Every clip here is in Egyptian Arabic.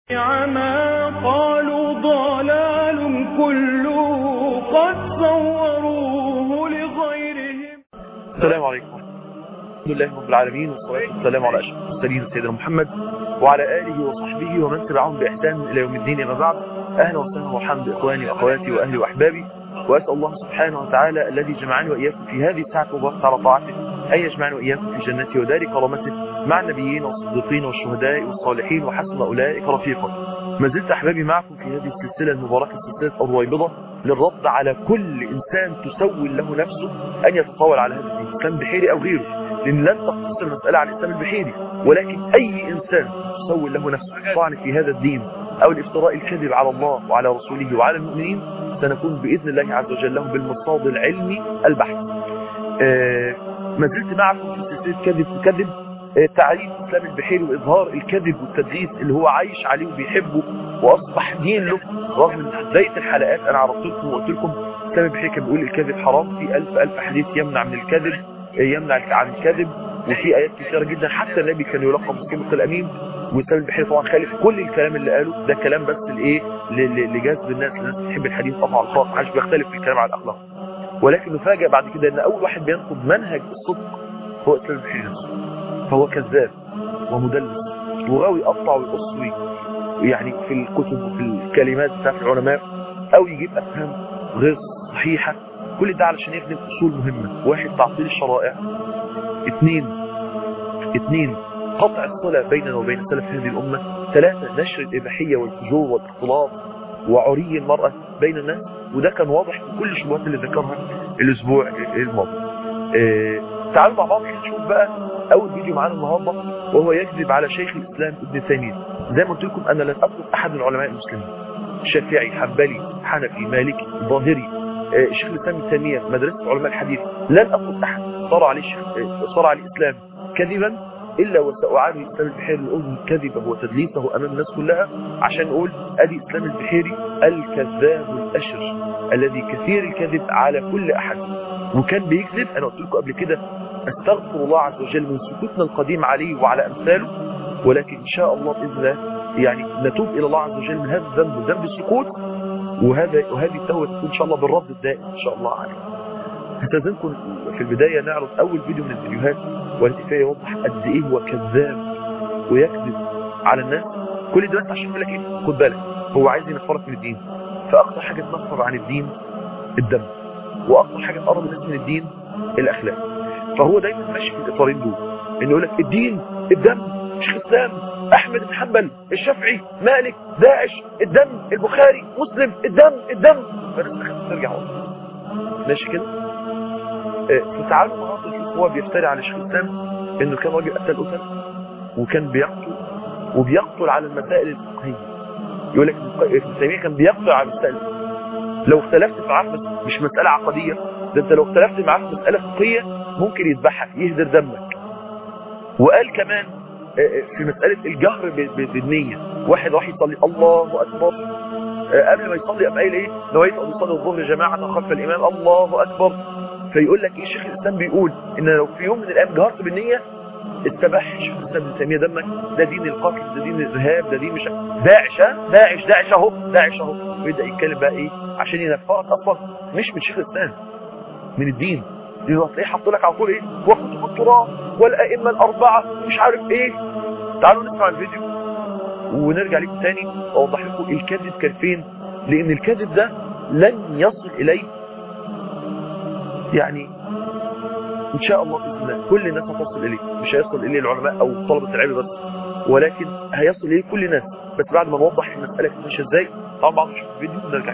عما قالوا ضلال كله قد صوروه لغيرهم السلام عليكم الحمد لله رب العالمين والصلاة والسلام على أشرف المرسلين سيدنا محمد وعلى آله وصحبه ومن تبعهم بإحسان إلى يوم الدين أما بعد أهلا وسهلا ومرحبا بإخواني وأخواتي وأهلي وأحبابي وأسأل الله سبحانه وتعالى الذي جمعني وإياكم في هذه الساعة المباركة على طاعته أن يجمعني وإياكم في جنته ودار كرامته مع النبيين والصديقين والشهداء والصالحين وحسن أولئك رفيقا ما زلت أحبابي معكم في هذه السلسلة المباركة سلسلة الرويبضة للرد على كل إنسان تسول له نفسه أن يتطاول على هذا الدين الإسلام البحيري أو غيره لأن لن تقتصر المسألة على الإسلام البحيري ولكن أي إنسان تسول له نفسه الطعن في هذا الدين أو الافتراء الكذب على الله وعلى رسوله وعلى المؤمنين سنكون بإذن الله عز وجل لهم بالمصاد العلمي البحث آه ما زلت معكم في سلسلة كذب تكذب آه تعريف الإسلام البحيري وإظهار الكذب والتدليس اللي هو عايش عليه وبيحبه وأصبح دين له رغم ان في بداية الحلقات أنا عرضت لكم وقلت لكم الإسلام البحيري كان بيقول الكذب حرام في ألف ألف حديث يمنع من الكذب آه يمنع عن الكذب وفي آيات كثيرة جدا حتى النبي كان يلقب بكلمة الأمين والإسلام البحيري طبعا خالف كل الكلام اللي قاله ده كلام بس لإيه لجذب الناس الناس تحب الحديث طبعا الخاص محدش بيختلف في الكلام على الأخلاق ولكن نفاجئ بعد كده ان اول واحد بينقض منهج الصدق هو الاسلام البحيري نفسه فهو كذاب ومدلس وغاوي يقطع ويقص يعني في الكتب وفي الكلمات بتاعت العلماء او يجيب افهام غير صحيحة كل ده علشان يخدم اصول مهمة واحد تعطيل الشرائع اثنين اثنين قطع الصلة بيننا وبين سلف هذه الأمة ثلاثة نشر الإباحية والفجور والاختلاط وعري المرأة بين الناس وده كان واضح في كل الشبهات اللي ذكرها الأسبوع الماضي اه تعالوا مع بعض نشوف بقى أول فيديو معانا النهاردة وهو يكذب على شيخ الإسلام ابن تيمية زي ما قلت لكم أنا لن أطلب أحد من علماء المسلمين شافعي حنبلي حنفي مالكي ظاهري اه شيخ الإسلام ابن تيمية مدرسة علماء الحديث لن أطلب أحد صار عليه صار عليه الإسلام كذبا إلا وسأعاني الإسلام البحيري الأذن كذبه وتدليسه أمام الناس كلها عشان نقول أدي إسلام البحيري الكذاب الأشر الذي كثير الكذب على كل أحد وكان بيكذب أنا قلت لكم قبل كده أستغفر الله عز وجل من سكوتنا القديم عليه وعلى أمثاله ولكن إن شاء الله بإذن الله يعني نتوب إلى الله عز وجل من هذا الذنب ذنب السكوت وهذا وهذه التوبة تكون إن شاء الله بالرد الدائم إن شاء الله عليه هستاذنكم في البداية نعرض أول فيديو من الفيديوهات والتي فيها يوضح قد إيه هو كذاب ويكذب على الناس كل ده بس عشان يقول لك إيه خد بالك هو عايز ينفرك من الدين فأكثر حاجة تنفر عن الدين الدم وأكثر حاجة تقرب الناس من الدين الأخلاق فهو دايما ماشي في الإطارين دول إنه يقول لك الدين الدم شيخ الإسلام أحمد بن حنبل الشافعي مالك داعش الدم البخاري مسلم الدم الدم فالناس ترجع ورا ماشي كده فتعالوا النهارده نشوف هو بيفتري على شيخ الاسلام انه كان راجل قتل قتل وكان بيقتل وبيقتل على المسائل الفقهيه يقول لك ابن تيميه كان بيقتل على المسائل لو اختلفت معاه مش مساله عقديه ده انت لو اختلفت معاه في مساله فقهيه ممكن يذبحك يهدر دمك وقال كمان في مساله الجهر بالنيه واحد راح يصلي الله اكبر قبل ما يصلي قام قايل ايه نويت ان اصلي الظهر جماعه خلف الامام الله اكبر فيقول لك ايه شيخ الاسلام بيقول ان لو في يوم من الايام جهرت بالنيه اتبح شيخ الاسلام ابن تيميه دمك ده دين القتل ده دين الارهاب ده دين مش داعش ها داعش داعش اهو داعش اهو ويبدا يتكلم بقى ايه عشان ينفرك اصلا مش من شيخ الاسلام من الدين تلاقيه حط لك على طول ايه وكتب التراث والائمه الاربعه مش عارف ايه تعالوا نسمع الفيديو ونرجع لكم تاني واوضح لكم الكذب كان فين لان الكذب ده لن يصل اليه يعني ان شاء الله باذن الله كل الناس هتصل اليه مش هيصل اليه العلماء او طلبه العلم بس ولكن هيصل اليه كل الناس بس بعد ما نوضح المساله ماشيه ازاي طبعا بعد نشوف الفيديو ونرجع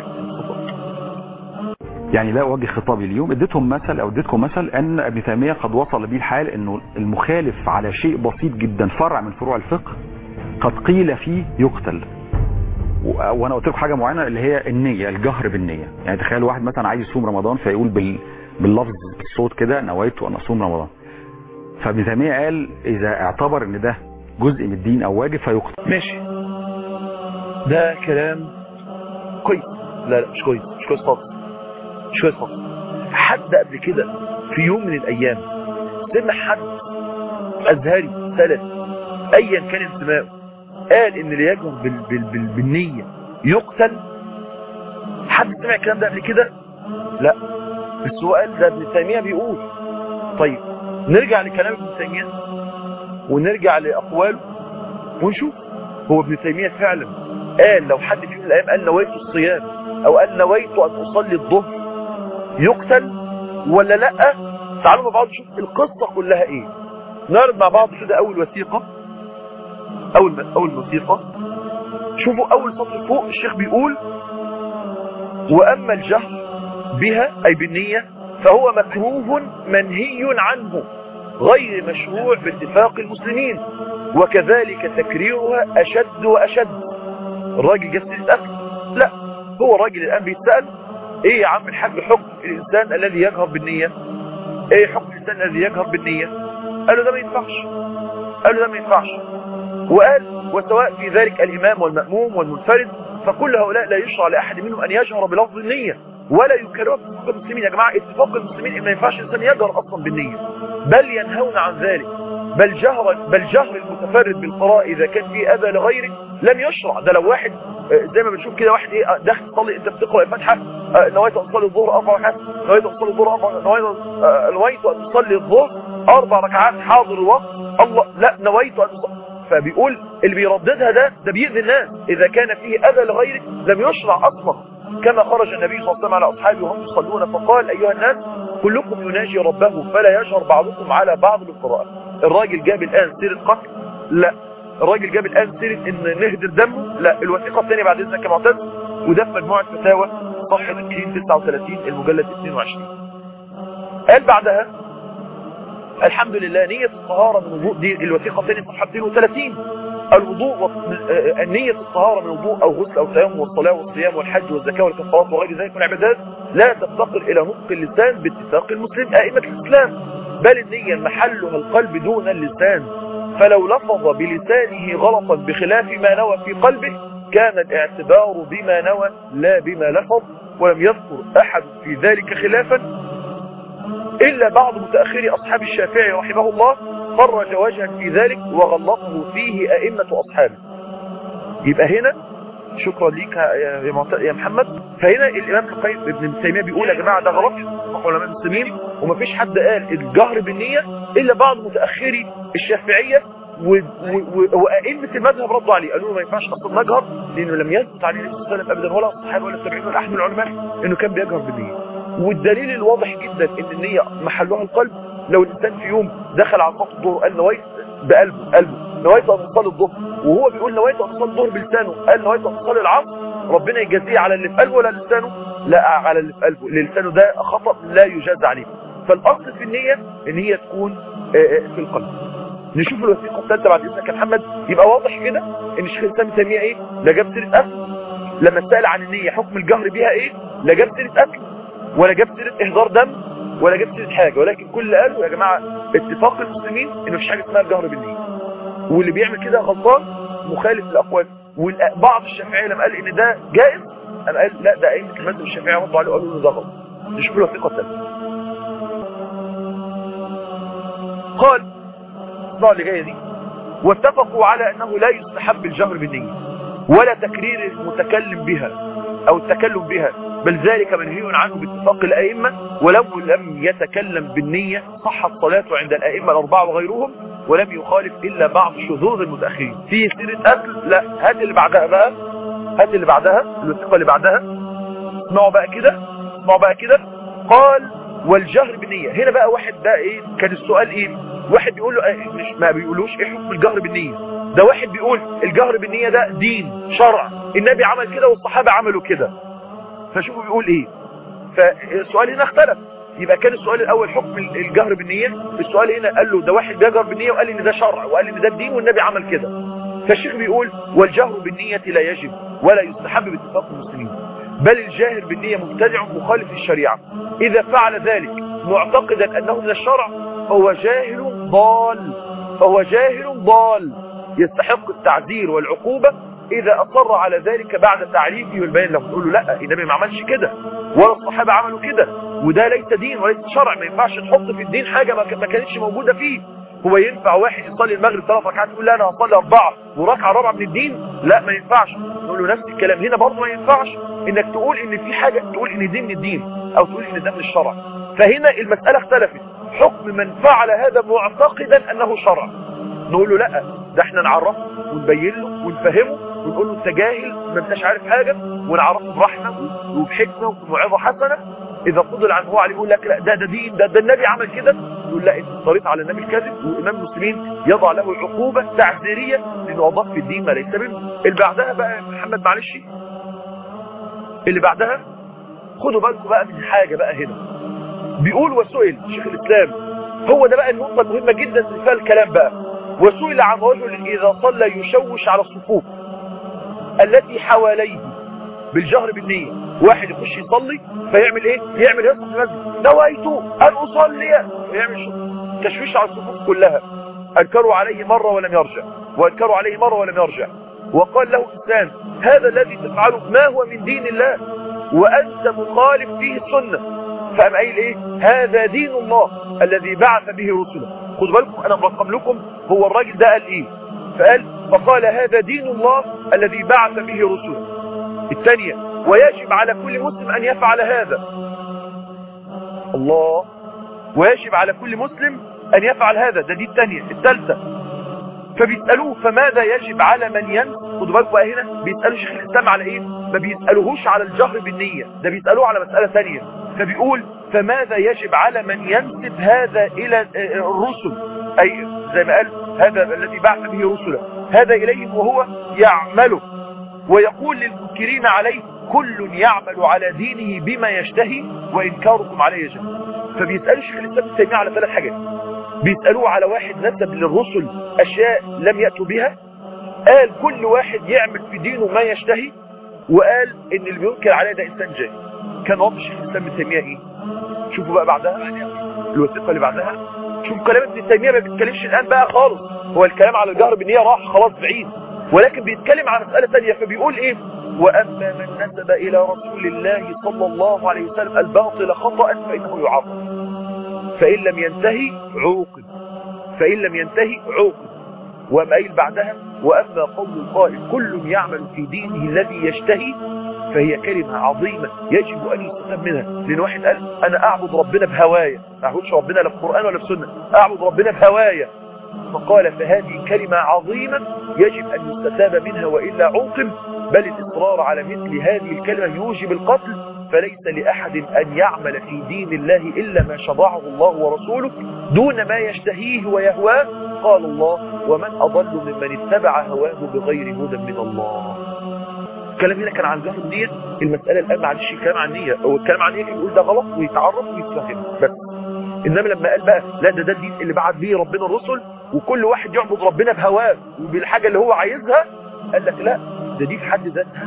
يعني لا اوجه خطابي اليوم اديتهم مثل او اديتكم مثل ان ابن تيميه قد وصل به الحال انه المخالف على شيء بسيط جدا فرع من فروع الفقه قد قيل فيه يقتل وانا قلت لكم حاجه معينه اللي هي النيه الجهر بالنيه يعني تخيل واحد مثلا عايز يصوم رمضان فيقول بال باللفظ بالصوت كده نويت ان اصوم رمضان فابن تيميه قال اذا اعتبر ان ده جزء من الدين او واجب فيقتل ماشي ده كلام كويس لا لا مش كويس مش كويس خالص مش كويس خالص حد قبل كده في يوم من الايام سمع حد ازهري سلف ايا كان انتمائه قال ان اللي يجهر بال بال بال بالنية يقتل حد سمع الكلام ده قبل كده لا بس هو قال ده ابن تيمية بيقول طيب نرجع لكلام ابن تيمية ونرجع لأقواله ونشوف هو ابن تيمية فعلا قال لو حد في يوم من الأيام قال نويت الصيام أو قال نويت أن أصلي الظهر يقتل ولا لا تعالوا مع بعض نشوف القصة كلها ايه نعرض مع بعض كده أول وثيقة أول أول وثيقة شوفوا أول سطر فوق الشيخ بيقول وأما الجهر بها أي بالنية فهو مكروه منهي عنه غير مشروع باتفاق المسلمين وكذلك تكريرها أشد وأشد الراجل جسد يتأكد لا هو الراجل الآن بيتسأل ايه يا عم الحاج حكم الإنسان الذي يجهر بالنية ايه حكم الإنسان الذي يجهر بالنية قال له ده ما ينفعش قال له ده ما ينفعش وقال وسواء في ذلك الإمام والمأموم والمنفرد فكل هؤلاء لا يشرع لأحد منهم أن يجهر بلفظ النية ولا يكررها باتفاق المسلمين يا جماعة اتفاق المسلمين إن ما ينفعش الإنسان يجهر أصلا بالنية بل ينهون عن ذلك بل جهر بل جهر المتفرد بالقراءة إذا كان فيه أذى لغيره لم يشرع ده لو واحد زي ما بنشوف كده واحد ايه داخل تصلي انت بتقرا الفاتحه نويت ان اصلي الظهر اربع ركعات نويت ان اصلي الظهر اربع نويت نويت ان اصلي الظهر اربع ركعات حاضر الوقت الله لا نويت ان اصلي فبيقول اللي بيرددها ده ده بيأذي الناس اذا كان فيه اذى لغيرك لم يشرع اصلا كما خرج النبي صلى الله عليه وسلم على اصحابه وهم يصلون فقال ايها الناس كلكم يناجي ربه فلا يجهر بعضكم على بعض بالقراءه الراجل جاب الان سيره قتل لا الراجل جاب الآن سيرة ان نهدر دمه لا الوثيقة الثانية بعد اذنك يا معتز وده في مجموعة فتاوى صفحة 239 المجلد 22 قال بعدها الحمد لله نية الطهارة من وضوء دي الوثيقة الثانية صفحة 230 الوضوء و... النية الطهارة من وضوء او غسل او تيمم والصلاة والصيام والحج والزكاة والكفارات وغير ذلك من العبادات لا تفتقر الى نطق اللسان باتفاق المسلم ائمة الاسلام بل النية محلها القلب دون اللسان فلو لفظ بلسانه غلطا بخلاف ما نوى في قلبه كان الاعتبار بما نوى لا بما لفظ ولم يذكر أحد في ذلك خلافا إلا بعض متأخري أصحاب الشافعي رحمه الله فرج وجها في ذلك وغلطه فيه أئمة أصحابه يبقى هنا شكرا ليك يا, معت... يا محمد فهنا الإمام القيم ابن تيمية بيقول يا جماعة ده غلط علماء المسلمين ومفيش حد قال الجهر بالنية إلا بعض متأخري الشافعية و... و... وأئمة المذهب ردوا عليه قالوا له ما ينفعش أصلا نجهر لأنه لم يثبت عليه النبي صلى الله عليه وسلم أبدا ولا الصحابة ولا التابعين ولا أحد من العلماء إنه كان بيجهر بالنية والدليل الواضح جدا إن النية محلها القلب لو الإنسان في يوم دخل على صف الظهر قال نويت بقلبه قلبه نويت أن أصلي الظهر وهو بيقول نويت أن أصلي الظهر بلسانه قال نويت أن أصلي العصر ربنا يجازيه على اللي في قلبه ولا لسانه لا على اللي في قلبه اللي لسانه ده خطأ لا يجاز عليه فالأصل في النية إن هي تكون في القلب نشوف الوثيقة الثالثة بعد إذنك يا محمد يبقى واضح كده إن الشيخ الإسلام تيمية إيه لا جاب سيرة أكل لما سأل عن النية حكم الجهر بيها إيه لا جاب سيرة أكل ولا جاب سيرة إهدار دم ولا جاب سيرة حاجة ولكن كل اللي قاله يا جماعة اتفاق المسلمين إنه مفيش حاجة اسمها الجهر بالنية واللي بيعمل كده غلطان مخالف للأقوال وبعض الشافعية لما قال إن ده جائز أنا قال لا ده أئمة المذهب الشافعية ردوا عليه وقالوا له ده غلط نشوف الوثيقة الثالثة قال النوع اللي جايه دي واتفقوا على انه لا يستحب الجهر بالنية ولا تكرير المتكلم بها او التكلم بها بل ذلك منهي عنه باتفاق الائمة ولو لم يتكلم بالنية صحت صلاته عند الائمة الاربعة وغيرهم ولم يخالف الا بعض شذوذ المتأخرين في سيرة اكل لا هات اللي بعدها بقى هات اللي بعدها الوثيقة اللي بعدها اسمعوا بقى كده اسمعوا بقى كده قال والجهر بالنية هنا بقى واحد بقى ايه كان السؤال ايه واحد بيقول له مش ما بيقولوش ايه حكم الجهر بالنية ده واحد بيقول الجهر بالنية ده دين شرع النبي عمل كده والصحابة عملوا كده فشوفوا بيقول ايه فالسؤال هنا اختلف يبقى كان السؤال الاول حكم الجهر بالنية السؤال هنا قال له ده واحد بيجهر بالنية وقال ان ده شرع وقال ان ده الدين والنبي عمل كده فالشيخ بيقول والجهر بالنية لا يجب ولا يستحب باتفاق المسلمين بل الجاهر بالنية مبتدع مخالف للشريعة إذا فعل ذلك معتقدا أنه من الشرع فهو جاهل ضال فهو جاهل ضال يستحق التعذير والعقوبة إذا أصر على ذلك بعد تعريفه والبيان له تقول له لا النبي ما عملش كده ولا الصحابة عملوا كده وده ليس دين وليس شرع ما ينفعش نحط في الدين حاجة ما كانتش موجودة فيه هو ينفع واحد يصلي المغرب ثلاث ركعات يقول لا انا هصلي اربعه وركعه رابعه من الدين لا ما ينفعش نقول له نفس الكلام هنا برضه ما ينفعش انك تقول ان في حاجه تقول ان دي من الدين او تقول ان ده من الشرع فهنا المساله اختلفت حكم من فعل هذا معتقدا انه شرع نقول له لا ده احنا نعرفه ونبين له ونفهمه ونقول له انت جاهل ما انتش عارف حاجه ونعرفه برحمه وبحكمه وبموعظه حسنه اذا فضل عن هو عليه يقول لك لا ده ده دين ده, ده النبي عمل كده يقول لا انت اضطريت على النبي الكاذب وامام المسلمين يضع له عقوبه تعذيريه لانه اضاف في الدين ما ليس منه اللي بعدها بقى يا محمد معلش اللي بعدها خدوا بالكم بقى من حاجه بقى هنا بيقول وسئل شيخ الاسلام هو ده بقى النقطه المهمه جدا اللي فيها الكلام بقى وسئل عن رجل اذا صلى يشوش على الصفوف التي حواليه بالجهر بالنية واحد يخش يصلي فيعمل ايه يعمل هيصة في المسجد نويت ان اصلي ويعمل تشويش على الصفوف كلها انكروا عليه مرة ولم يرجع وانكروا عليه مرة ولم يرجع وقال له انسان هذا الذي تفعله ما هو من دين الله وانت مخالف فيه السنة فقام قايل ايه هذا دين الله الذي بعث به رسله خدوا بالكم انا مرقم لكم هو الراجل ده قال ايه فقال فقال هذا دين الله الذي بعث به رسله الثانية ويجب على كل مسلم أن يفعل هذا الله ويجب على كل مسلم أن يفعل هذا ده دي الثانية الثالثة فبيسألوه فماذا يجب على من ينسى خدوا بالكم بقى هنا بيسألوا شيخ الإسلام على إيه ما بيسألوهوش على الجهر بالنية ده بيسألوه على مسألة ثانية فبيقول فماذا يجب على من ينسب هذا إلى الرسل أي زي ما قال هذا الذي بعث به رسله هذا إليهم وهو يعمله ويقول للمنكرين عليه كل يعمل على دينه بما يشتهي وإنكاركم عليه جهل فبيسألوا شيخ الإسلام التيمية على ثلاث حاجات بيسألوه على واحد نسب للرسل أشياء لم يأتوا بها قال كل واحد يعمل في دينه ما يشتهي وقال ان اللي بينكر عليه ده انسان جاهل كان رد شيخ الاسلام ابن تيميه ايه شوفوا بقى بعدها الوثيقه اللي بعدها شوفوا كلام ابن تيميه ما بيتكلمش الان بقى خالص هو الكلام على الجهر بالنيه راح خلاص بعيد ولكن بيتكلم على مساله ثانيه فبيقول ايه واما من نسب الى رسول الله صلى الله عليه وسلم الباطل خطا فانه يعاقب فان لم ينتهي عوقب فان لم ينتهي عوقب وأما قايل بعدها وأما قول القائل كل يعمل في دينه الذي يشتهي فهي كلمة عظيمة يجب أن يستفاد منها لأن واحد قال أنا أعبد ربنا بهوايا ما أعبدش ربنا لا في القرآن ولا في السنة أعبد ربنا بهوايا فقال فهذه كلمة عظيمة يجب أن يستتاب منها وإلا عوقب بل الإصرار على مثل هذه الكلمة يوجب القتل فليس لأحد أن يعمل في دين الله إلا ما شرعه الله ورسوله دون ما يشتهيه ويهواه قال الله ومن أضل ممن اتبع هواه بغير هدى من الله الكلام هنا كان عن جهر النية المسألة الآن ما عادش كلام عن نية هو الكلام عن نية يقول ده غلط ويتعرف ويتفهم بس إنما لما قال بقى لا ده ده الدين اللي بعت به ربنا الرسل وكل واحد يعبد ربنا بهواه وبالحاجة اللي هو عايزها قال لك لا ده دي في حد ذاتها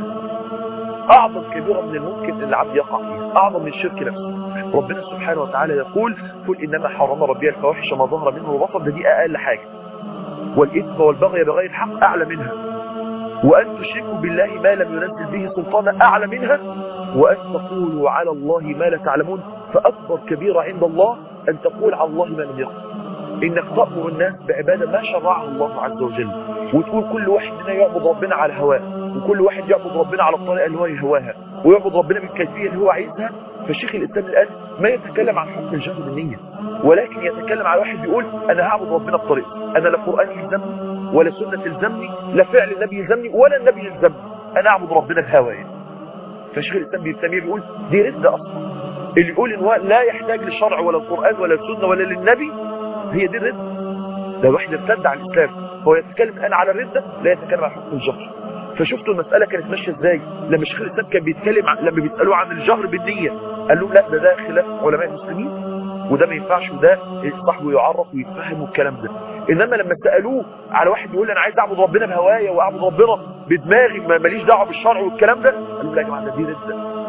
أعظم كبيرة من الممكن اللي العبد يقع فيها أعظم من الشرك نفسه ربنا سبحانه وتعالى يقول قل إنما حرم ربي الفواحش ما ظهر منه وبطن ده دي أقل حاجة والإثم والبغي بغير حق أعلى منها وأن تشركوا بالله ما لم ينزل به سلطانا أعلى منها وأن تقولوا على الله ما لا تعلمون فأكبر كبيرة عند الله أن تقول على الله ما لم يقل إنك تأمر الناس بعبادة ما شرعها الله عز وجل وتقول كل واحد منا يعبد ربنا على هواه وكل واحد يعبد ربنا على الطريقة اللي هو يهواها ويعبد ربنا بالكيفية اللي هو عايزها فالشيخ الإسلام الآن ما يتكلم عن حكم الجهل بالنية ولكن يتكلم على واحد بيقول أنا هعبد ربنا بطريقة أنا لا قرآن يلزمني ولا سنة تلزمني لا فعل النبي يلزمني ولا النبي يلزمني أنا أعبد ربنا بهوايا فالشيخ الإسلام ابن تيمية بيقول دي ردة أصلا اللي يقول إن هو لا يحتاج للشرع ولا القرآن ولا السنة ولا للنبي هي دي الردة ده واحد ارتد على الإسلام هو يتكلم الآن على الردة لا يتكلم عن حكم الجهر فشفتوا المسألة كانت ماشية ازاي لما شيخ الإسلام كان بيتكلم عن... لما بيسألوه عن الجهر بالنية قال لهم لا ده ده خلاف علماء المسلمين وده ما ينفعش وده صاحبه يعرف ويتفهم والكلام ده انما لما سالوه على واحد يقول انا عايز اعبد ربنا بهوايا واعبد ربنا بدماغي ما ماليش دعوه بالشرع والكلام ده قالوا لا يا جماعه ده دي رده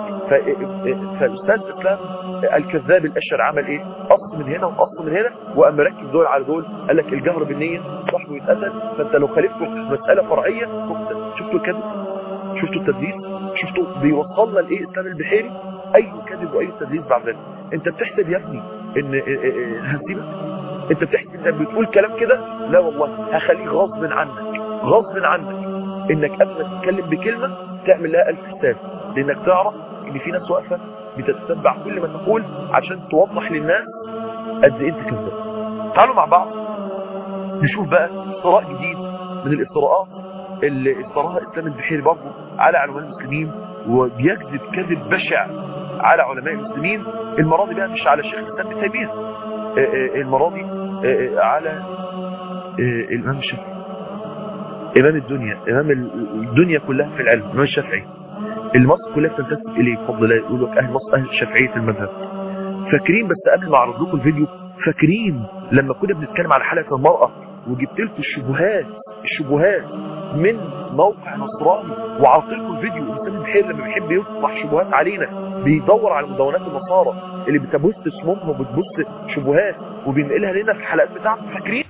فالاستاذ اسلام الكذاب الاشر عمل ايه قص من هنا وقص من هنا وقام مركب دول على دول قال لك الجهر بالنيه صاحبه يتقتل فانت لو خالفته في مساله فرعيه شفتوا الكذب شفتوا التدليس شفتوا بيوصلنا لايه اسلام البحيري اي كذب واي تدليس بعد ذلك انت بتحسب يا ابني ان هسيبك انت بتحكي انت بتقول كلام كده لا والله هخليه غصب عنك غصب عنك انك قبل ما تتكلم بكلمة تعمل لها الف حساب لانك تعرف ان في ناس واقفة بتتتبع كل ما تقول عشان توضح للناس قد ايه انت كذاب تعالوا مع بعض نشوف بقى افتراء جديد من الافتراءات اللي افتراها اسلام البحيري برضه على علماء المسلمين وبيكذب كذب بشع على علماء المسلمين المرة دي بقى مش على شيخ الاسلام ابن تيميه المرة دي على الامام الشافعي امام الدنيا امام الدنيا كلها في العلم الامام الشافعي اللي مصر كلها بتنتسب اليه بفضل الله يقول لك اهل مصر اهل شافعيه المذهب فاكرين بس قبل ما اعرض لكم الفيديو فاكرين لما كنا بنتكلم على حلقه المراه وجبت لكم الشبهات الشبهات من موقع نصراني وعرضت لكم الفيديو الانسان البحير لما بيحب يطرح شبهات علينا بيدور على مدونات النصارى اللي بتبث سمومها وبتبث شبهات وبينقلها لنا في الحلقات بتاعته فاكرين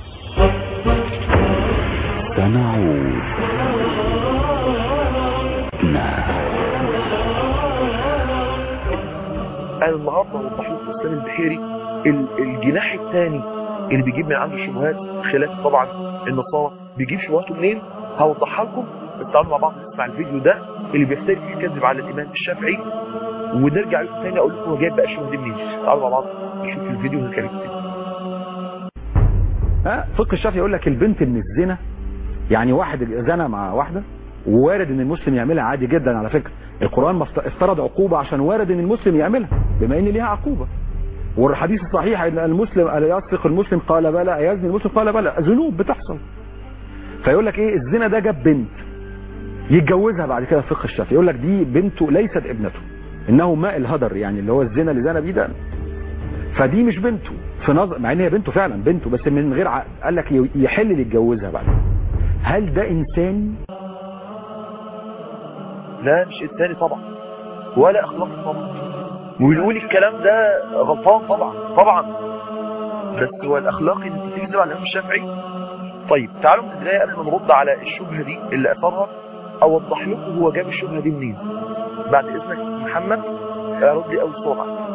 سنعود نعم انا النهارده وضح لكم الاسلام البحيري الجناح الثاني اللي بيجيب من عنده شبهات خلاف طبعا النصارى بيجيب شبهاته منين هوضحها لكم بس تعالوا مع بعض نسمع الفيديو ده اللي بيختلف فيه الكذب على الامام الشافعي ونرجع لكم تاني اقول لكم هو جايب بقى الشبهه دي منين تعالوا مع بعض نشوف الفيديو ونتكلم فيه ها فقه الشافعي يقول لك البنت من الزنا يعني واحد زنى مع واحدة ووارد ان المسلم يعملها عادي جدا على فكرة القرآن افترض عقوبة عشان وارد ان المسلم يعملها بما ان ليها عقوبة والحديث الصحيح ان المسلم الا يسرق المسلم قال بلى يزني المسلم قال بلى ذنوب بتحصل فيقول لك ايه الزنا ده جاب بنت يتجوزها بعد كده فقه الشافعي يقول لك دي بنته ليست ابنته انه ماء الهدر يعني اللي هو الزنا اللي زنى بيه ده فدي مش بنته في نظر مع ان هي بنته فعلا بنته بس من غير عقد قال لك يحل اللي يتجوزها بعد هل ده انساني لا مش انساني طبعا ولا اخلاقي طبعا وبنقول الكلام ده غلطان طبعا طبعا بس هو الاخلاقي ان انت تكذب على الامام الشافعي طيب تعالوا من البدايه قبل ما نرد على الشبهه دي اللي اثرها اوضح لكم هو جاب الشبهه دي منين بعد اذنك محمد اعرض لي اول صوره معانا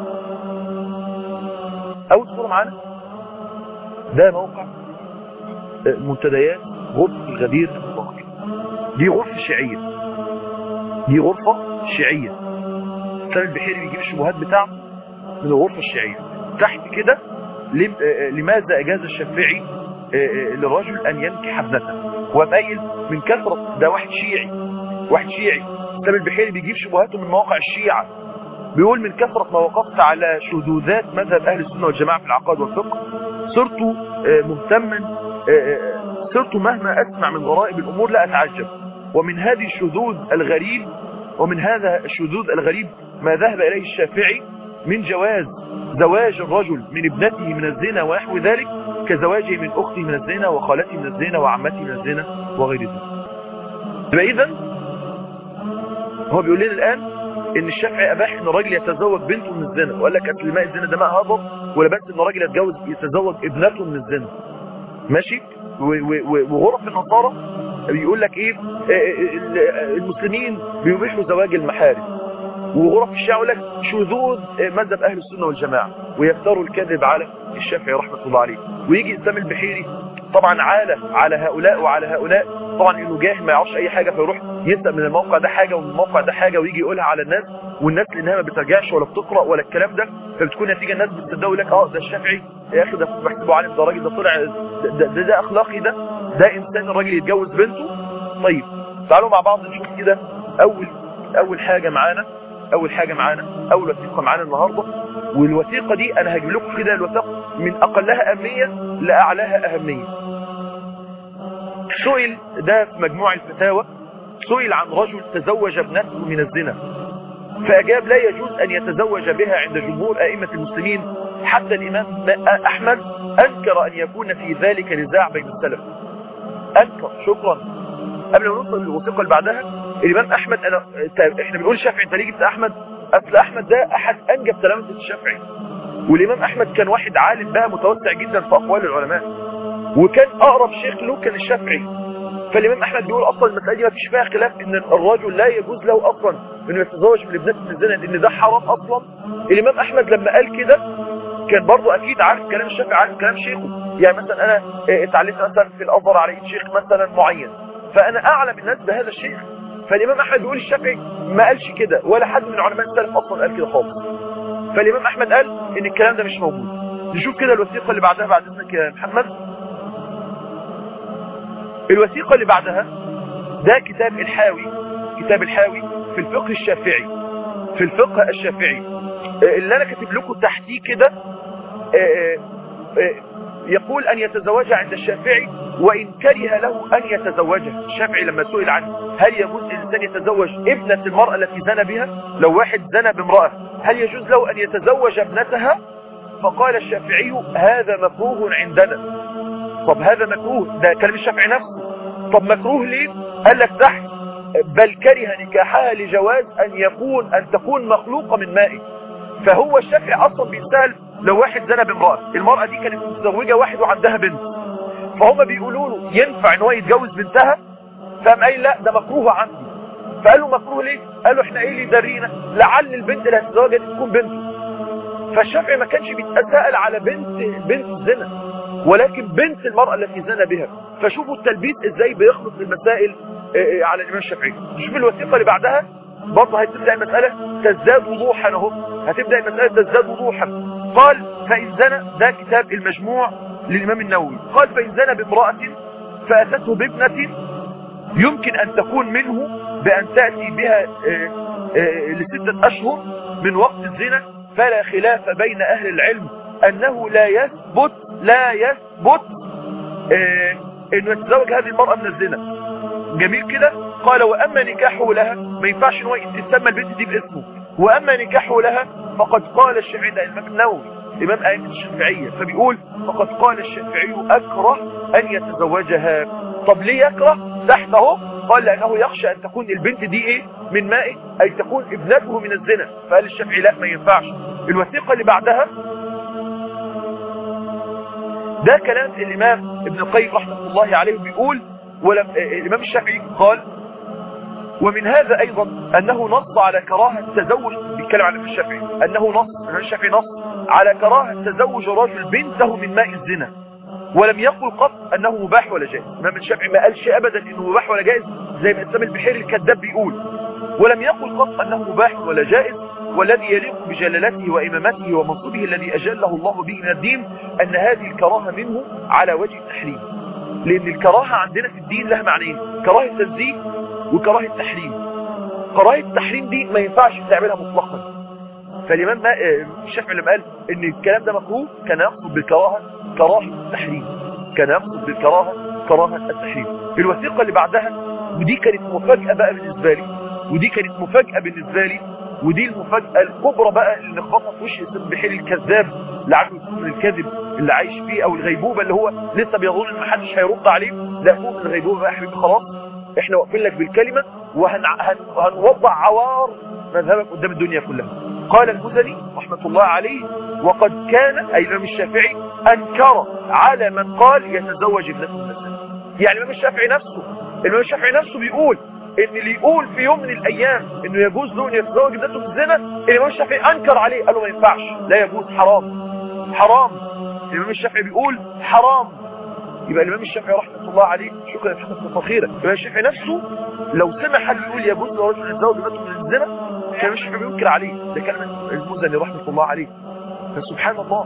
اول صوره معانا ده موقع منتديات غرفه الغدير المبارك دي غرفه شيعيه دي غرفه شيعيه سامي البحيري بيجيب الشبهات بتاعته من الغرفه الشيعيه تحت كده لماذا اجاز الشافعي للرجل ان ينكح ابنته ومقايل من كثرة ده واحد شيعي واحد شيعي سامي البحيري بيجيب شبهاته من مواقع الشيعة بيقول من كثرة ما وقفت على شذوذات مذهب اهل السنة والجماعة في العقائد والفقه صرت مهتما صرت مهما اسمع من غرائب الامور لا اتعجب ومن هذه الشذوذ الغريب ومن هذا الشذوذ الغريب ما ذهب اليه الشافعي من جواز زواج الرجل من ابنته من الزنا ونحو ذلك كزواجه من اخته من الزنا وخالته من الزنا وعمته من الزنا وغير ذلك يبقى اذا هو بيقول لنا الان ان الشافعي اباح ان الراجل يتزوج بنته من الزنا وقال لك اصل ماء الزنا ده ماء هضر ولا بس ان الراجل يتجوز يتزوج ابنته من الزنا ماشي وغرف النصارى بيقول لك ايه المسلمين بيبيحوا زواج المحارم وغرف الشيعة يقول لك شذوذ مذهب اهل السنه والجماعه ويفتروا الكذب على الشافعي رحمه الله عليه ويجي اسلام البحيري طبعا عاله على هؤلاء وعلى هؤلاء طبعا انه جاهل ما يعرفش اي حاجه فيروح يسال من الموقع ده حاجه ومن الموقع ده حاجه ويجي يقولها على الناس والناس لانها ما بترجعش ولا بتقرا ولا الكلام ده فبتكون نتيجه الناس بتصدقوا يقول لك اه ده الشافعي يا اخي ده بحسبه عالم ده راجل ده طلع ده, ده, ده, ده اخلاقي ده ده انسان الراجل يتجوز بنته طيب تعالوا مع بعض نشوف كده اول اول حاجه معانا اول حاجة معانا اول وثيقة معانا النهاردة والوثيقة دي انا هجيب لكم كده الوثيقة من اقلها اهمية لاعلاها اهمية سئل ده في مجموع الفتاوى سئل عن رجل تزوج ابنته من الزنا فاجاب لا يجوز ان يتزوج بها عند جمهور ائمة المسلمين حتى الامام احمد انكر ان يكون في ذلك نزاع بين السلف انكر شكرا قبل ما نوصل للوثيقة اللي بعدها الامام احمد انا احنا بنقول الشافعي انت ليه جبت احمد اصل احمد ده احد انجب تلامذه الشافعي والامام احمد كان واحد عالم بقى متوسع جدا في اقوال العلماء وكان اقرب شيخ له كان الشافعي فالامام احمد بيقول اصلا المساله دي ما فيش فيها خلاف ان الرجل لا يجوز له اصلا انه يتزوج من ابنته من الزنا لان ده حرام اصلا الامام احمد لما قال كده كان برضه اكيد عارف كلام الشافعي عارف كلام شيخه يعني مثلا انا آه، اتعلمت مثلا في الازهر على ايد شيخ مثلا معين فانا اعلم الناس بهذا الشيخ فالامام احمد بيقول الشافعي ما قالش كده ولا حد من علماء السلف اصلا قال كده خالص فالامام احمد قال ان الكلام ده مش موجود نشوف كده الوثيقه اللي بعدها بعد اذنك يا محمد الوثيقه اللي بعدها ده كتاب الحاوي كتاب الحاوي في الفقه الشافعي في الفقه الشافعي آه، اللي انا كاتب لكم تحتيه كده آه، آه، يقول ان يتزوجها عند الشافعي وان كره له ان يتزوجها الشافعي لما سئل عن هل يجوز للانسان يتزوج ابنة المرأة التي زنى بها لو واحد زنى بامرأة هل يجوز له ان يتزوج ابنتها فقال الشافعي هذا مكروه عندنا طب هذا مكروه ده كلام الشافعي نفسه طب مكروه ليه قال لك تحت بل كره نكاحها لجواز ان يكون ان تكون مخلوقة من مائه فهو الشافعي اصلا بيسأل لو واحد زنى بامرأة المرأة دي كانت متزوجة واحد وعندها بنت فهم بيقولوا له ينفع ان هو يتجوز بنتها فقام قايل لا ده مكروه عندي فقالوا مكروه ليه قالوا احنا ايه اللي يدرينا لعل البنت اللي هتتزوجها دي تكون بنته فالشافعي ما كانش بيتساءل على بنت بنت الزنا ولكن بنت المرأة التي زنى بها فشوفوا التلبيس ازاي بيخلط المسائل آه، آه، على الامام الشافعي شوف الوثيقة اللي بعدها برضه هتبدأ المسألة تزداد وضوحا اهو هتبدأ المسألة تزداد وضوحا قال فإن زنى ده كتاب المجموع للإمام النووي قال فإن زنى بامرأة فأتته بابنة يمكن أن تكون منه بأن تأتي بها آه، آه، لستة أشهر من وقت الزنا فلا خلاف بين أهل العلم أنه لا يثبت لا يثبت آه، أنه يتزوج هذه المرأة من الزنا جميل كده قال وأما نكاحه لها ما ينفعش ان هو تسمى البنت دي باسمه وأما نكاحه لها فقد قال الشافعي ده الإمام النووي إمام آية الشافعية فبيقول فقد قال الشافعي أكره أن يتزوجها طب ليه يكره تحت اهو قال لأنه يخشى أن تكون البنت دي إيه من مائه أي تكون ابنته من الزنا فقال الشافعي لا ما ينفعش الوثيقة اللي بعدها ده كلام الإمام ابن القيم رحمة الله عليه بيقول ولم الإمام الشافعي قال ومن هذا أيضا أنه نص على كراهة التزوج بيتكلم عن الإمام الشافعي أنه نص الإمام الشافعي نص على كراهة تزوج رجل بنته من ماء الزنا ولم يقل قط أنه مباح ولا جائز الإمام الشافعي ما قالش أبدا أنه مباح ولا جائز زي ما الإسلام البحيري الكذاب بيقول ولم يقل قط أنه مباح ولا جائز والذي يليق بجلالته وإمامته ومنصبه الذي أجله الله به من الدين أن هذه الكراهة منه على وجه التحريم لأن الكراهة عندنا في الدين لها معنيين كراهة تنزيه وكراهة تحريم كراهة التحريم دي ما ينفعش تعملها مطلقا فالإمام ما- آه، الشافعي لما قال ان الكلام ده مكروه كان يقصد بالكراهة كراهة التحريم كان يقصد بالكراهة كراهة التحريم الوثيقة اللي بعدها ودي كانت مفاجأة بقى بالنسبة لي ودي كانت مفاجأة بالنسبة لي ودي المفاجأة الكبرى بقى اللي خبطت في وش البحيري الكذاب اللي عنده يكون من الكذب اللي عايش فيه او الغيبوبة اللي هو لسه بيظن ان محدش هيرد عليه لا فوق من الغيبوبة بقى يا حبيبي خلاص احنا واقفين لك بالكلمة وهنوضع عوار مذهبك قدام الدنيا كلها قال المزني رحمة الله عليه وقد كان أي الإمام الشافعي أنكر على من قال يتزوج ابنته من الزنا يعني الإمام الشافعي نفسه الإمام الشافعي نفسه بيقول ان اللي يقول في يوم من الايام انه يجوز له ان يتزوج ابنته من الزنا الامام الشافعي انكر عليه قال له ما ينفعش لا يجوز حرام حرام الامام الشافعي بيقول حرام يبقى الامام الشافعي رحمه الله عليه شكرا يا محمد كتر خيرك الامام الشافعي نفسه لو سمع حد يقول يجوز لرجل يتزوج ابنته من الزنا كان الامام الشافعي بينكر عليه ده كلام المزني رحمه الله عليه فسبحان الله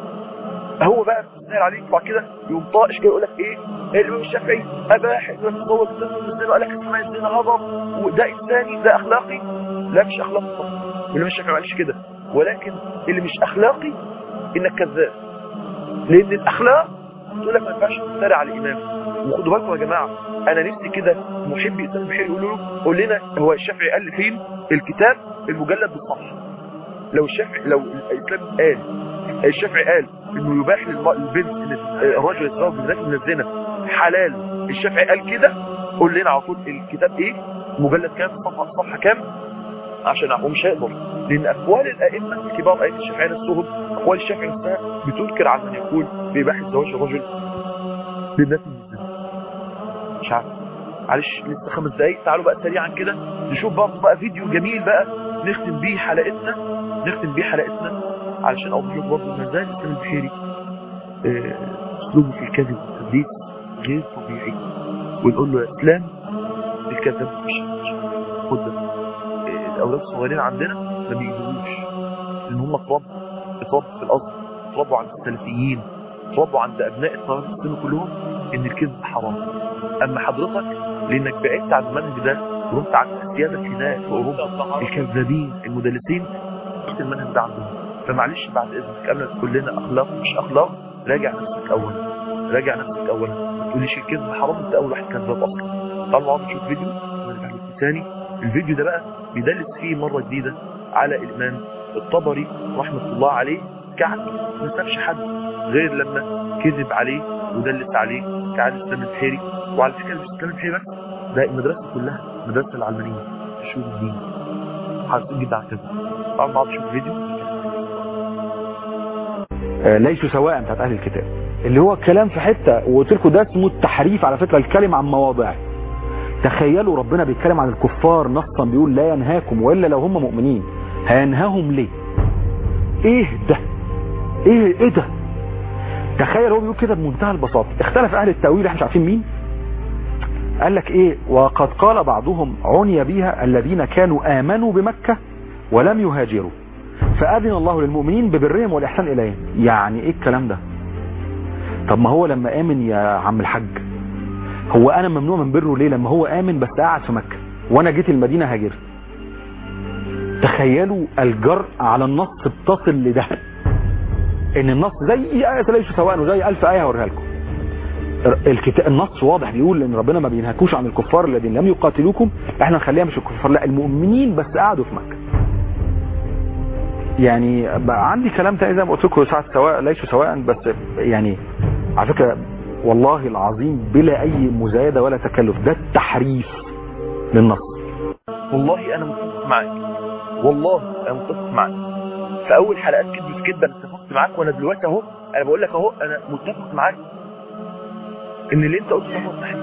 هو بقى سهل عليه يطلع كده يقوم طائش كده يقول لك ايه الامام الشافعي اباح انه يتزوج ابنته من الزنا قال لك اسمها الزنا غضب وده انساني ده اخلاقي لا مش اخلاقي طبعا الامام الشافعي ما قالش كده ولكن اللي مش اخلاقي انك كذاب لان الاخلاق تقول لك ما ينفعش تفتري على الامام وخدوا بالكم يا جماعه انا نفسي كده محب الاسلام البحيري يقول له قول لنا هو الشافعي قال فين الكتاب المجلد بالصفحه لو الشافعي لو الاسلام قال الشافعي قال انه يباح للم- للبنت ان الرجل يتزوج بنت من الزنا حلال الشافعي قال كده قول لنا على طول الكتاب ايه مجلد كام صفحه صفحه كام عشان هو مش هيقدر لان اقوال الائمه الكبار ائمه الشافعيه نفسهم اقوال الشافعي نفسها بتنكر على من يقول بإباحة زواج الرجل للناس من الزنا مش عارف معلش لسه خمس دقايق تعالوا بقى سريعا كده نشوف برضه بقى فيديو جميل بقى نختم بيه حلقتنا نختم بيه حلقتنا علشان اوضح لكم برضه ما زال الاسلام البحيري آه، اسلوبه في الكذب والتدليس غير طبيعي ونقول له يا اسلام الكذاب مش خد ده آه، الاولاد الصغيرين عندنا ما بيجيبوش لان هم اتربوا اتربوا في الارض اتربوا عند السلفيين اتربوا عند ابناء الطلبه السن كلهم ان الكذب حرام اما حضرتك لانك بعدت عن المنهج ده ورحت عن السياده هناك في اوروبا الكذابين المدلسين رحت المنهج ده عندهم فمعلش بعد اذنك قبل ما تقول لنا اخلاق مش اخلاق راجع نفسك اولا راجع نفسك اولا ما تقوليش الكذب حرام انت اول واحد كذاب اصلا تعالوا نقعد نشوف فيديو ونرجع لكم تاني الفيديو ده بقى بيدلس فيه مره جديده على الامام الطبري رحمه الله عليه كعب ما سابش حد غير لما كذب عليه ودلس عليه كعب الاسلام البحيري وعلى فكره مش الاسلام البحيري بس ده المدرسه كلها المدرسه العلمانيه في شؤون الدين حريصين جدا على كده تعالوا نقعد نشوف فيديو آه، ليسوا سواء بتاعت اهل الكتاب اللي هو الكلام في حته وقلت لكم ده اسمه التحريف على فكره الكلم عن مواضعه تخيلوا ربنا بيتكلم عن الكفار نصا بيقول لا ينهاكم والا لو هم مؤمنين هينهاهم ليه ايه ده ايه ايه ده تخيل هو بيقول كده بمنتهى البساطه اختلف اهل التاويل احنا مش عارفين مين قال لك ايه وقد قال بعضهم عني بها الذين كانوا امنوا بمكه ولم يهاجروا فأذن الله للمؤمنين ببرهم والإحسان إليهم يعني إيه الكلام ده طب ما هو لما آمن يا عم الحاج هو أنا ممنوع من بره ليه لما هو آمن بس قاعد في مكة وأنا جيت المدينة هاجرت تخيلوا الجرء على النص بتصل لده ان النص زي آية ليس سواء وزي ألف آية هوريها لكم الكتاب النص واضح بيقول ان ربنا ما بينهكوش عن الكفار الذين لم يقاتلوكم احنا نخليها مش الكفار لا المؤمنين بس قعدوا في مكة يعني بقى عندي كلام تاني زي ما قلت لكم ساعات سواء ليسوا سواء بس يعني على فكره والله العظيم بلا اي مزايده ولا تكلف ده التحريف للنص والله انا متفق معاك والله انا متفق معاك في اول حلقات كدب في كدب انا اتفقت معاك وانا دلوقتي اهو انا بقول لك اهو انا متفق معاك ان اللي انت قلته ده هو صحيح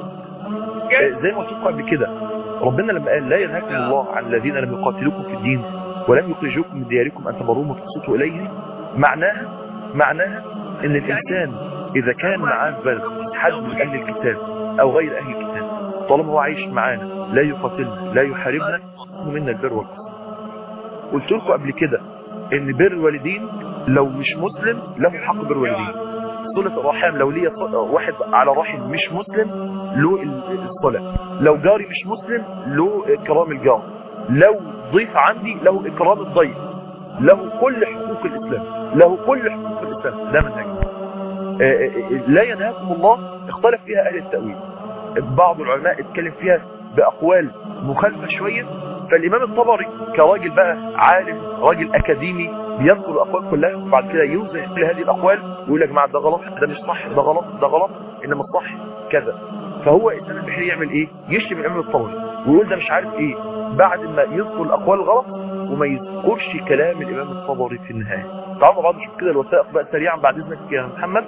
آه، زي ما قلت لكم قبل كده ربنا لما قال لا ينهاكم الله عن الذين لم يقاتلوكم في الدين ولم يخرجوكم من دياركم ان تبروهم وتقسطوا اليه معناها معناها ان الانسان اذا كان معاه في بلد حد من اهل الكتاب او غير اهل الكتاب طالما هو عايش معانا لا يقاتلنا لا يحاربنا منا البر والقسط قلت لكم قبل كده ان بر الوالدين لو مش مسلم له حق بر الوالدين صلة الرحم لو ليا ص- واحد على رحم مش مسلم له ال- الصلة لو جاري مش مسلم له اكرام الجار لو ضيف عندي له اكرام الضيف له كل حقوق الاسلام له كل حقوق الاسلام ده منهج آه، آه، آه، لا ينهاكم الله اختلف فيها اهل التأويل بعض العلماء اتكلم فيها باقوال مخالفة شوية فالامام الطبري كراجل بقى عالم راجل اكاديمي بيذكر الاقوال كلها وبعد كده يوزن كل هذه الاقوال ويقول يا جماعه ده غلط ده مش صح ده غلط ده غلط انما الصح كذا فهو الانسان البحري يعمل ايه يشتم الامام الطبري ويقول ده مش عارف ايه بعد ما يذكر الاقوال الغلط وما يذكرش كلام الامام الطبري في النهايه تعالوا مع بعض نشوف كده الوثائق بقى سريعا بعد اذنك يا محمد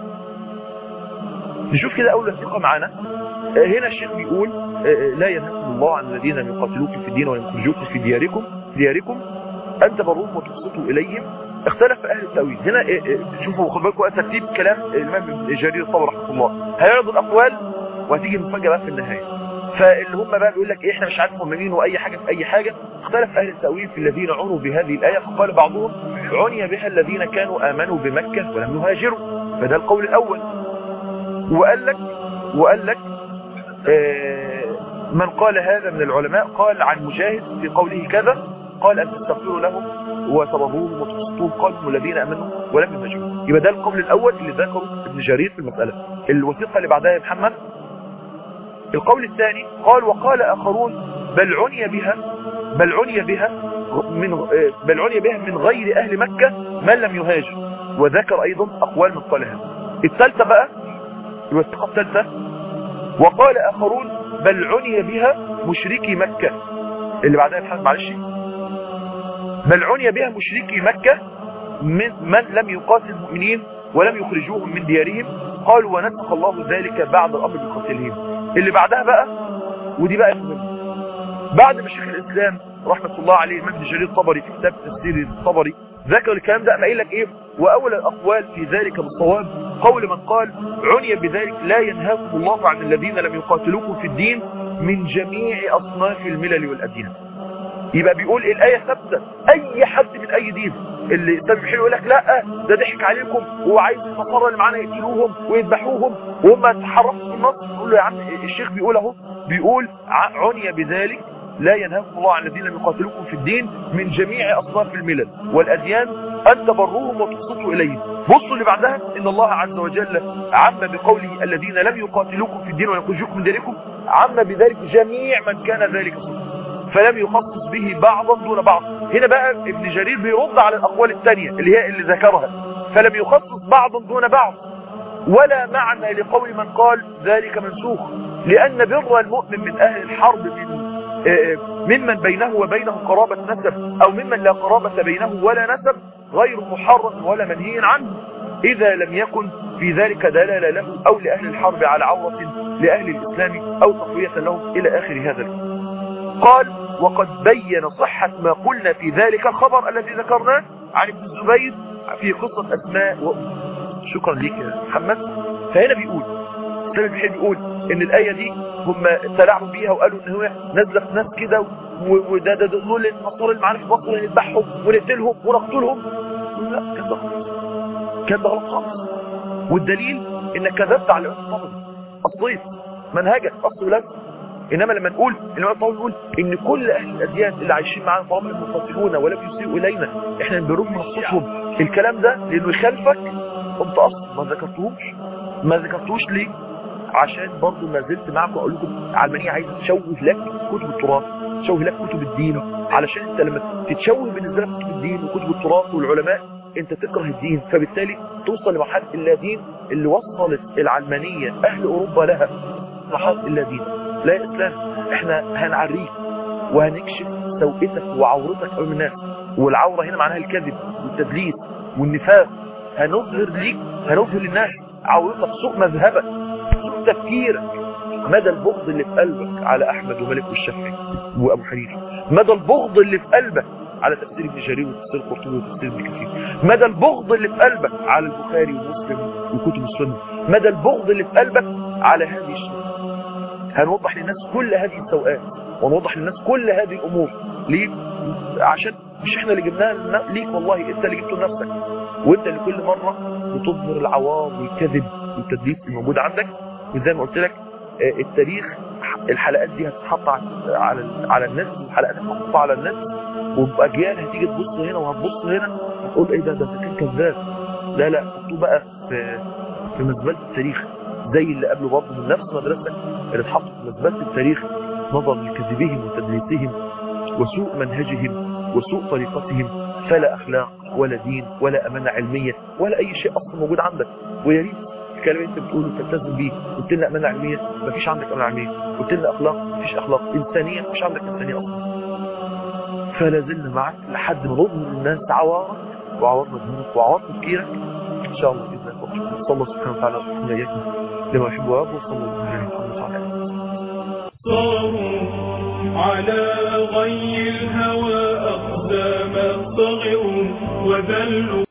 نشوف كده اول وثيقه معانا آه، هنا الشيخ بيقول آه، آه، لا ينهاكم الله عن الذين لم يقاتلوكم في الدين ولم يخرجوكم في دياركم دياركم ان تبروهم وتقسطوا اليهم اختلف اهل التاويل هنا آه، آه، شوفوا خد بالكم ترتيب كلام الامام ابن جرير الطبري رحمه الله هيعرض الاقوال وهتيجي المفاجاه بقى في النهايه فاللي هم بقى بيقول لك إيه احنا مش عارف مؤمنين واي حاجه في اي حاجه اختلف اهل التاويل في الذين عنوا بهذه الايه فقال بعضهم عني بها الذين كانوا امنوا بمكه ولم يهاجروا فده القول الاول وقال لك وقال لك آه، من قال هذا من العلماء قال عن مجاهد في قوله كذا قال أن تستغفروا لهم وترضوهم وتقسطوهم قالوا الذين أمنوا ولم يهاجروا يبقى ده القول الأول اللي ذكره ابن جرير في المسألة الوثيقة اللي بعدها يا محمد القول الثاني قال وقال آخرون بل عني بها بل عني بها من آه، بل عني بها من غير أهل مكة من لم يهاجر وذكر أيضا أقوال من قالها الثالثة بقى الوثيقة الثالثة وقال آخرون بل عني بها مشركي مكة اللي بعدها يا محمد معلش بل عني بها مشركي مكة من, من لم يقاتل المؤمنين ولم يخرجوهم من ديارهم قالوا ونسخ الله ذلك بعد الأمر بقتلهم اللي بعدها بقى ودي بقى المهم بعد ما شيخ الإسلام رحمة الله عليه الإمام ابن جرير الطبري في كتاب تفسير الطبري ذكر الكلام ده اما قايل لك ايه واولى الاقوال في ذلك بالصواب قول من قال عني بذلك لا ينهاكم الله عن الذين لم يقاتلوكم في الدين من جميع اصناف الملل والاديان يبقى بيقول الايه ثابته اي حد من اي دين اللي سامي حلو يقول لك لا ده ضحك عليكم وهو عايز النصارى اللي معانا يقتلوهم ويذبحوهم وهم تحرفوا في النص يقول له يا عم الشيخ بيقول اهو بيقول ع- عني بذلك لا ينهاكم الله عن الذين لم يقاتلوكم في الدين من جميع اصناف الملل والاديان ان تبروهم وتقسطوا اليهم بصوا اللي بعدها ان الله عز وجل عم بقوله الذين لم يقاتلوكم في الدين ولم يخرجوكم من دينكم عم بذلك جميع من كان ذلك صفه فلم يخصص به بعضا دون بعض هنا بقى ابن جرير بيرد على الاقوال الثانيه اللي هي اللي ذكرها فلم يخصص بعضا دون بعض ولا معنى لقول من قال ذلك منسوخ لان بر المؤمن من اهل الحرب من آه، ممن بينه وبينه قرابة نسب او ممن لا قرابة بينه ولا نسب غير محرم ولا منهي عنه اذا لم يكن في ذلك دلالة له او لاهل الحرب على عورة لاهل الاسلام او تقوية لهم الى اخر هذا الكلام قال وقد بين صحة ما قلنا في ذلك الخبر الذي ذكرناه عن ابن الزبير في قصة أسماء و... شكرا لك يا محمد فهنا بيقول سامي البحير بيقول ان الآية دي هم تلاعبوا بيها وقالوا ان هو نازله في ناس كده و- وده ده ده دول النصارى اللي معانا في مصر نذبحهم ونقتلهم ونقتلهم لا كان ده غلط كان ده غلط خالص والدليل انك كذبت على الامام الطبري الصيف منهجك اصل ولاد انما لما نقول الامام الطبري يقول ان كل اهل الاديان اللي عايشين معانا طالما انهم مقاتلون ولم يسيئوا الينا احنا نبرهم نصتهم الكلام ده لانه يخالفك قمت اصلا ما ذكرتهوش ما ذكرتوش ليه عشان برضه ما زلت معكم اقول لكم علمانيه عايزه تشوه لك كتب التراث تشوه لك كتب الدين علشان انت لما تتشوه بالنسبه لك كتب الدين وكتب التراث والعلماء انت تكره الدين فبالتالي توصل لمرحله اللا دين اللي وصلت العلمانيه اهل اوروبا لها مرحله اللا دين لا يا اسلام احنا هنعريك وهنكشف سوءتك وعورتك امام الناس والعوره هنا معناها الكذب والتدليس والنفاق هنظهر ليك هنظهر للناس عورتك سوء مذهبك سوء تفكيرك مدى البغض اللي في قلبك على احمد ومالك والشافعي وابو حنيفه مدى البغض اللي في قلبك على تفسير ابن جرير وتفسير القرطبي وتفسير ابن كثير مدى البغض اللي في قلبك على البخاري ومسلم وكتب السنه مدى البغض اللي في قلبك على هذه الشيء هنوضح للناس كل هذه السوءات ونوضح للناس كل هذه الامور ليه عشان مش احنا اللي جبناها لنا- ليك والله انت اللي جبته لنفسك وانت اللي كل مره بتظهر العوار والكذب والتدليس الموجود عندك وزي ما قلت لك آه، التاريخ الحلقات دي هتتحط على على على الناس والحلقات هتتحط على الناس واجيال هتيجي تبص هنا وهتبص هنا هتقول ايه ده ده ده كان كذاب لا لا حطوه بقى في في مزبله التاريخ زي اللي قبله برضه من نفس مدرستك اللي اتحط في مزبله التاريخ نظرا لكذبهم وتدليسهم وسوء منهجهم وسوء طريقتهم فلا اخلاق ولا دين ولا امانه علميه ولا اي شيء اصلا موجود عندك ويا ريت الكلام اللي انت بتقوله تلتزم بيه قلت لنا امانه علميه مفيش عندك امانه علميه قلت لنا اخلاق مفيش اخلاق انسانيه مفيش عندك انسانيه اصلا فلا زلنا معك لحد ما نظهر للناس عوارك وعوار مذهبك وعوار تفكيرك ان شاء الله باذن الله صلى الله سبحانه وتعالى وسلم اياكم لما يحب ويرضى وصلى الله عليه وسلم صاروا على غي الهوى أقدام صغروا وذلوا